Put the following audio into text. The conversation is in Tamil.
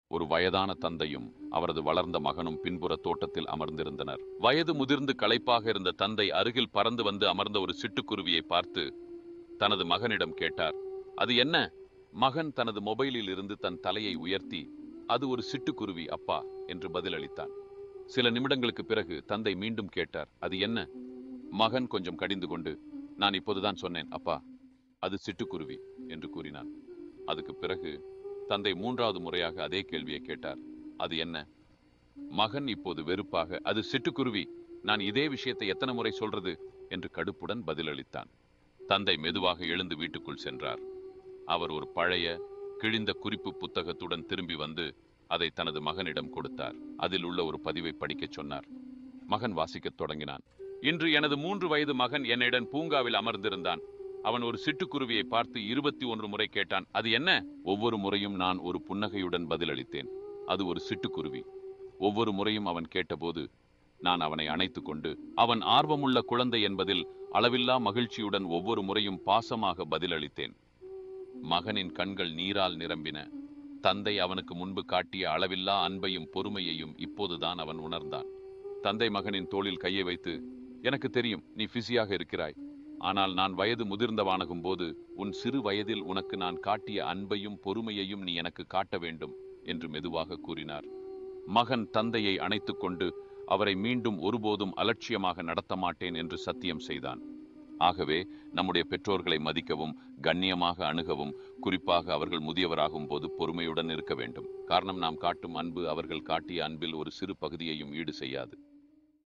ஒரு வயதான தந்தையும் அவரது வளர்ந்த மகனும் பின்புற தோட்டத்தில் அமர்ந்திருந்தனர் வயது முதிர்ந்து களைப்பாக இருந்த தந்தை அருகில் பறந்து வந்து அமர்ந்த ஒரு சிட்டுக்குருவியை பார்த்து தனது மகனிடம் கேட்டார் அது என்ன மகன் தனது மொபைலில் இருந்து தன் தலையை உயர்த்தி அது ஒரு சிட்டுக்குருவி அப்பா என்று பதிலளித்தான் சில நிமிடங்களுக்கு பிறகு தந்தை மீண்டும் கேட்டார் அது என்ன மகன் கொஞ்சம் கடிந்து கொண்டு நான் இப்போதுதான் சொன்னேன் அப்பா அது சிட்டுக்குருவி என்று கூறினான் அதுக்கு பிறகு தந்தை மூன்றாவது முறையாக அதே கேள்வியை கேட்டார் அது என்ன மகன் இப்போது வெறுப்பாக அது சிட்டுக்குருவி நான் இதே விஷயத்தை எத்தனை முறை சொல்றது என்று கடுப்புடன் பதிலளித்தான் தந்தை மெதுவாக எழுந்து வீட்டுக்குள் சென்றார் அவர் ஒரு பழைய கிழிந்த குறிப்பு புத்தகத்துடன் திரும்பி வந்து அதை தனது மகனிடம் கொடுத்தார் அதில் உள்ள ஒரு பதிவை படிக்கச் சொன்னார் மகன் வாசிக்கத் தொடங்கினான் இன்று எனது மூன்று வயது மகன் என்னிடம் பூங்காவில் அமர்ந்திருந்தான் அவன் ஒரு சிட்டுக்குருவியை பார்த்து இருபத்தி ஒன்று முறை கேட்டான் அது என்ன ஒவ்வொரு முறையும் நான் ஒரு புன்னகையுடன் பதிலளித்தேன் அது ஒரு சிட்டுக்குருவி ஒவ்வொரு முறையும் அவன் கேட்டபோது நான் அவனை அணைத்துக் கொண்டு அவன் ஆர்வமுள்ள குழந்தை என்பதில் அளவில்லா மகிழ்ச்சியுடன் ஒவ்வொரு முறையும் பாசமாக பதிலளித்தேன் மகனின் கண்கள் நீரால் நிரம்பின தந்தை அவனுக்கு முன்பு காட்டிய அளவில்லா அன்பையும் பொறுமையையும் இப்போதுதான் அவன் உணர்ந்தான் தந்தை மகனின் தோளில் கையை வைத்து எனக்கு தெரியும் நீ பிஸியாக இருக்கிறாய் ஆனால் நான் வயது முதிர்ந்தவானகும் போது உன் சிறு வயதில் உனக்கு நான் காட்டிய அன்பையும் பொறுமையையும் நீ எனக்கு காட்ட வேண்டும் என்று மெதுவாக கூறினார் மகன் தந்தையை அணைத்துக் கொண்டு அவரை மீண்டும் ஒருபோதும் அலட்சியமாக நடத்த மாட்டேன் என்று சத்தியம் செய்தான் ஆகவே நம்முடைய பெற்றோர்களை மதிக்கவும் கண்ணியமாக அணுகவும் குறிப்பாக அவர்கள் முதியவராகும் போது பொறுமையுடன் இருக்க வேண்டும் காரணம் நாம் காட்டும் அன்பு அவர்கள் காட்டிய அன்பில் ஒரு சிறு பகுதியையும் ஈடு செய்யாது